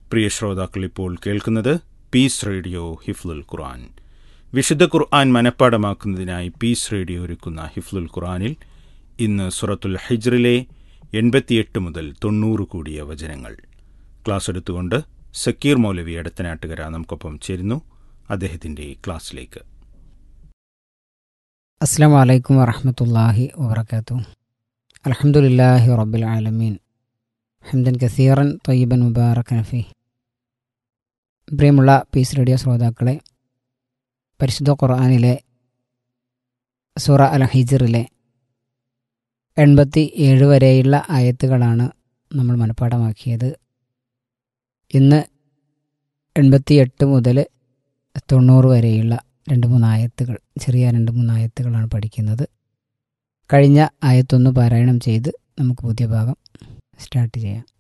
പ്രിയ ശ്രോതാക്കൾ ഇപ്പോൾ കേൾക്കുന്നത് പീസ് റേഡിയോ ഹിഫ്ലുൽ ഖുർആൻ വിശുദ്ധ ഖുർആൻ മനഃപ്പാടമാക്കുന്നതിനായി പീസ് റേഡിയോ ഒരുക്കുന്ന ഹിഫ്ലുൽ ഖുർആനിൽ ഇന്ന് സുറത്തുൽ ഹിജ്റിലെ എൺപത്തിയെട്ട് മുതൽ തൊണ്ണൂറ് കൂടിയ വചനങ്ങൾ ക്ലാസ് എടുത്തുകൊണ്ട് സക്കീർ മൗലവി എടത്തനാട്ടുകര നമുക്കൊപ്പം ചേരുന്നു അദ്ദേഹത്തിന്റെ ക്ലാസ്സിലേക്ക് അസ്സാം വലൈക്കും വറഹമത്തല്ലാഹി വബർക്കാത്തു അലഹമുല്ലാഹി റബ്ബിൽ ആലമീൻ ഹംദൻ കസീറൻ തൊയ്യബൻ മുബാറക് നഫി പ്രിയമുള്ള പീസ് റേഡിയോ ശ്രോതാക്കളെ പരിശുദ്ധ ഖുർആാനിലെ സൂറ അൽ ഹിജറിലെ എൺപത്തി ഏഴ് വരെയുള്ള ആയത്തുകളാണ് നമ്മൾ മനഃപ്പാടമാക്കിയത് ഇന്ന് എൺപത്തി എട്ട് മുതൽ തൊണ്ണൂറ് വരെയുള്ള രണ്ട് മൂന്ന് ആയത്തുകൾ ചെറിയ രണ്ട് മൂന്ന് ആയത്തുകളാണ് പഠിക്കുന്നത് കഴിഞ്ഞ ആയത്തൊന്ന് പാരായണം ചെയ്ത് നമുക്ക് പുതിയ ഭാഗം സ്റ്റാർട്ട് ചെയ്യാം